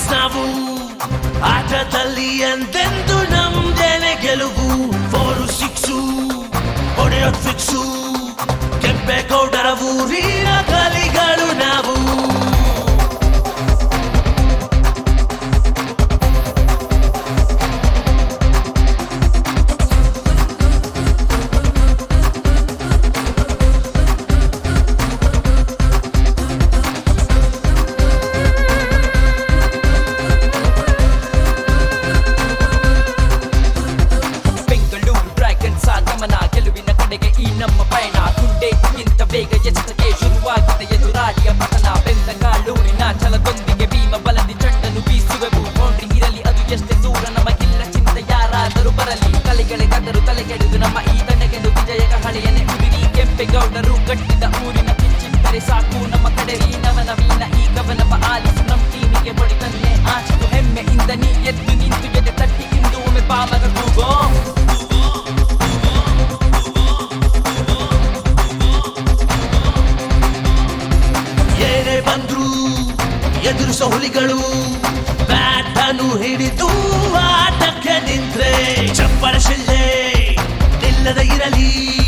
ನಾವು ಆಟದಲ್ಲಿ ಎಂದೆಂದು ನಮ್ದೇನೆ ಗೆಲುವು ಫೋರು ಸಿಕ್ಸು ಹೊಡೆಯೋದ್ ಫಿಕ್ಸು ಕೆಂಪೇಗೌಡರ ಊರಿನ ಕಲಿಗಳು ನಾವು ಬೆಂಗಳೂರು ಡ್ರ್ಯಾಗನ್ಸ್ ಆಗಮನ ಗೆಲುವಿನ ಕಡೆಗೆ ಈ ನಮ್ಮ ಪಯಣ ಗುಂಡೆಗಿಂತ ಬೇಗ ಎಚ್ಚರಿಕೆ ಶುರುವಾಗಿದೆ ಎದುರಾಳಿಯ ಪತನ ಬೆಂದ ಕಾಳೂರಿನ ಛಲದೊಂದಿಗೆ ಭೀಮ ಬಲದಿ ಚಂಡನು ಬೀಸುವೆವು ಬೌಂಡ್ರಿ ಇರಲಿ ಅದು ಎಷ್ಟೇ ದೂರ ನಮಗಿಲ್ಲ ಚಿಂತೆ ಯಾರಾದರೂ ಬರಲಿ ತಲೆಗಳಿಗಾದರೂ ತಲೆಗೆಡುದು ನಮ್ಮ ಈ ತಂಡಗೆಂದು ವಿಜಯದ ಹಳೆಯನೆ ಉದಿರಿ ಕೆಂಪೇಗೌಡರು ಕಟ್ಟಿದ ಊರಿನ ಕಿಂಚಿತ್ತರೆ ಸಾಕು ನಮ್ಮ ಕಡೆ ಈ ನವ ನವೀನ ಈ ಕವನವ ಆಲಿಸು ನಮ್ಮ ಟೀಮಿಗೆ ಬಡಿತನ್ನೇ ಆಚಿತು ಹೆಮ್ಮೆಯಿಂದ ನೀ ಎದ್ದು ನಿಂತು ಎದೆ ತಟ್ಟಿ ಇಂದು ಒಮ್ಮೆ ಪಾಮಗ ಕೂಗೋ ಏನೇ ಬಂದ್ರು ಎದುರಿಸೋ ಹುಲಿಗಳು ಬ್ಯಾಟ್ ಅನ್ನು ಹಿಡಿದು ಆಟಕ್ಕೆ ನಿಂತ್ರೆ ಚಪ್ಪಳ ಶಿಲ್ಲೆ ನಿಲ್ಲದ ಇರಲಿ